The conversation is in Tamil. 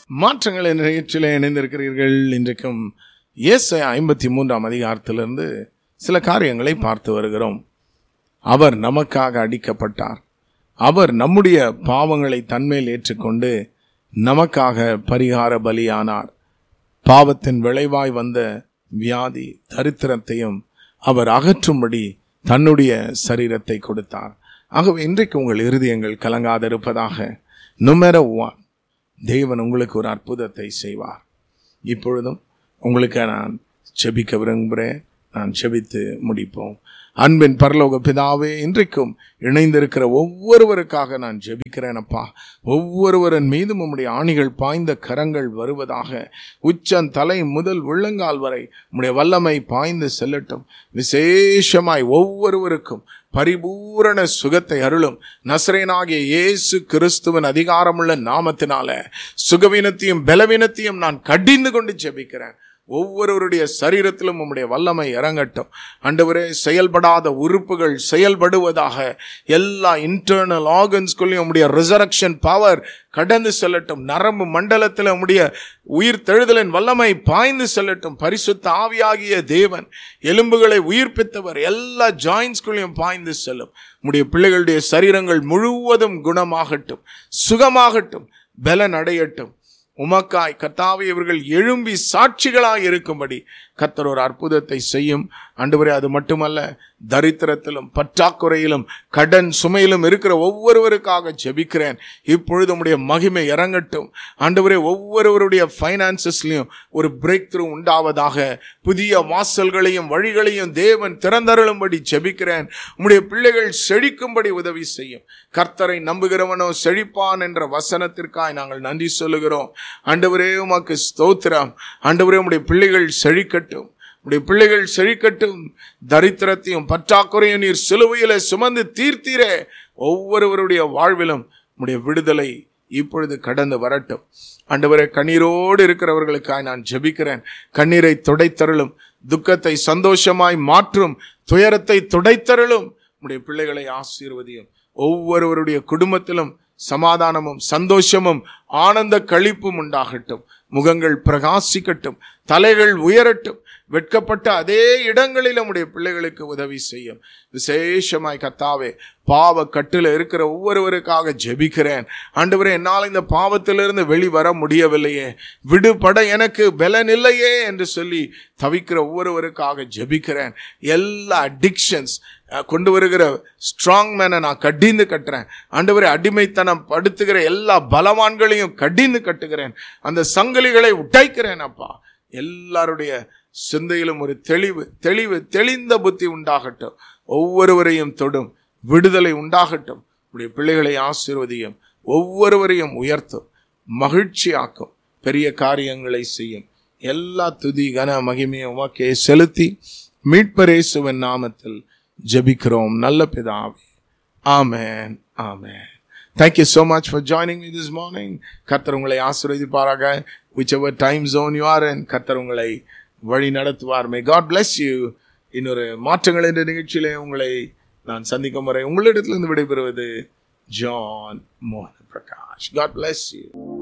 மாற்றங்கள் என்ற நிகழ்ச்சியில் இணைந்திருக்கிறீர்கள் இன்றைக்கும் இயேசை ஐம்பத்தி மூன்றாம் அதிகாரத்திலிருந்து சில காரியங்களை பார்த்து வருகிறோம் அவர் நமக்காக அடிக்கப்பட்டார் அவர் நம்முடைய பாவங்களை தன்மேல் ஏற்றுக்கொண்டு நமக்காக பரிகார பலியானார் பாவத்தின் விளைவாய் வந்த வியாதி தரித்திரத்தையும் அவர் அகற்றும்படி தன்னுடைய சரீரத்தை கொடுத்தார் ஆகவே இன்றைக்கு உங்கள் இருதயங்கள் கலங்காதிருப்பதாக நுமெர ஒன் தேவன் உங்களுக்கு ஒரு அற்புதத்தை செய்வார் இப்பொழுதும் உங்களுக்கு நான் செபிக்க விரும்புகிறேன் நான் செபித்து முடிப்போம் அன்பின் பரலோக பிதாவே இன்றைக்கும் இணைந்திருக்கிற ஒவ்வொருவருக்காக நான் ஜெபிக்கிறேன் அப்பா ஒவ்வொருவரின் மீதும் உம்முடைய ஆணிகள் பாய்ந்த கரங்கள் வருவதாக உச்சன் தலை முதல் உள்ளங்கால் வரை உம்முடைய வல்லமை பாய்ந்து செல்லட்டும் விசேஷமாய் ஒவ்வொருவருக்கும் பரிபூரண சுகத்தை அருளும் நசரேனாகிய இயேசு கிறிஸ்துவின் அதிகாரமுள்ள நாமத்தினால சுகவீனத்தையும் பலவீனத்தையும் நான் கடிந்து கொண்டு ஜெபிக்கிறேன் ஒவ்வொருவருடைய சரீரத்திலும் உம்முடைய வல்லமை இறங்கட்டும் அண்டவரே செயல்படாத உறுப்புகள் செயல்படுவதாக எல்லா இன்டர்னல் ஆர்கன்ஸ்குள்ளேயும் உம்முடைய ரிசரக்ஷன் பவர் கடந்து செல்லட்டும் நரம்பு மண்டலத்தில் உம்முடைய உயிர் தெழுதலின் வல்லமை பாய்ந்து செல்லட்டும் பரிசுத்த ஆவியாகிய தேவன் எலும்புகளை உயிர்ப்பித்தவர் எல்லா ஜாயின்ஸ்குள்ளேயும் பாய்ந்து செல்லும் உம்முடைய பிள்ளைகளுடைய சரீரங்கள் முழுவதும் குணமாகட்டும் சுகமாகட்டும் பலன் அடையட்டும் உமக்காய் கத்தாவை இவர்கள் எழும்பி சாட்சிகளாய் இருக்கும்படி கத்தர் ஒரு அற்புதத்தை செய்யும் ஆண்டவரே அது மட்டுமல்ல தரித்திரத்திலும் பற்றாக்குறையிலும் கடன் சுமையிலும் இருக்கிற ஒவ்வொருவருக்காக ஜெபிக்கிறேன் இப்பொழுது உடைய மகிமை இறங்கட்டும் ஆண்டவரே ஒவ்வொருவருடைய ஃபைனான்சஸ்லையும் ஒரு பிரேக் த்ரூ உண்டாவதாக புதிய வாசல்களையும் வழிகளையும் தேவன் திறந்தருளும்படி ஜெபிக்கிறேன் உம்முடைய பிள்ளைகள் செழிக்கும்படி உதவி செய்யும் கர்த்தரை நம்புகிறவனோ செழிப்பான் என்ற வசனத்திற்காய் நாங்கள் நன்றி சொல்லுகிறோம் ஆண்டவரே உமக்கு ஸ்தோத்திரம் ஆண்டவரே உம்முடைய பிள்ளைகள் செழிக்கட்டும் உடைய பிள்ளைகள் செழிக்கட்டும் தரித்திரத்தையும் பற்றாக்குறையும் நீர் சிலுவையில சுமந்து தீர்த்தீரே ஒவ்வொருவருடைய வாழ்விலும் உடைய விடுதலை இப்பொழுது கடந்து வரட்டும் ஆண்டவரே கண்ணீரோடு இருக்கிறவர்களுக்காய் நான் ஜெபிக்கிறேன் கண்ணீரை துடைத்தருளும் துக்கத்தை சந்தோஷமாய் மாற்றும் துயரத்தை துடைத்தருளும் உடைய பிள்ளைகளை ஆசீர்வதியும் ஒவ்வொருவருடைய குடும்பத்திலும் சமாதானமும் சந்தோஷமும் ஆனந்த கழிப்பும் உண்டாகட்டும் முகங்கள் பிரகாசிக்கட்டும் தலைகள் உயரட்டும் வெட்கப்பட்ட அதே இடங்களில் நம்முடைய பிள்ளைகளுக்கு உதவி செய்யும் விசேஷமாய் கத்தாவே பாவ கட்டில் இருக்கிற ஒவ்வொருவருக்காக ஜெபிக்கிறேன் ஆண்டவரே என்னால் இந்த பாவத்திலிருந்து வெளிவர முடியவில்லையே விடுபட எனக்கு பலன் இல்லையே என்று சொல்லி தவிக்கிற ஒவ்வொருவருக்காக ஜெபிக்கிறேன் எல்லா அடிக்ஷன்ஸ் கொண்டு வருகிற ஸ்ட்ராங் மேனை நான் கடிந்து கட்டுறேன் ஆண்டவரே அடிமைத்தனம் படுத்துகிற எல்லா பலவான்களையும் கடிந்து கட்டுகிறேன் அந்த சங்கிலிகளை உடைக்கிறேன் அப்பா எல்லாருடைய சிந்தையிலும் ஒரு தெளிவு தெளிவு தெளிந்த புத்தி உண்டாகட்டும் ஒவ்வொருவரையும் தொடும் விடுதலை உண்டாகட்டும் உடைய பிள்ளைகளை ஆசீர்வதியும் ஒவ்வொருவரையும் உயர்த்தும் மகிழ்ச்சியாக்கும் பெரிய காரியங்களை செய்யும் எல்லா துதி கன மகிமையும் உமக்கே செலுத்தி மீட்பரேசுவன் நாமத்தில் ஜெபிக்கிறோம் நல்ல பிதாவே ஆமேன் ஆமேன் thank you so much for joining me this morning கர்த்தர் உங்களை ஆசீர்வதிப்பாராக whichever time zone you are and கர்த்தர் உங்களை வழி நடத்துவார் மே காட் பிளஸ் யூ இன்னொரு மாற்றங்கள் என்ற நிகழ்ச்சியிலே உங்களை நான் சந்திக்கும் வரை உங்களிடத்திலிருந்து விடைபெறுவது ஜான் மோகன் பிரகாஷ் காட் பிளஸ் யூ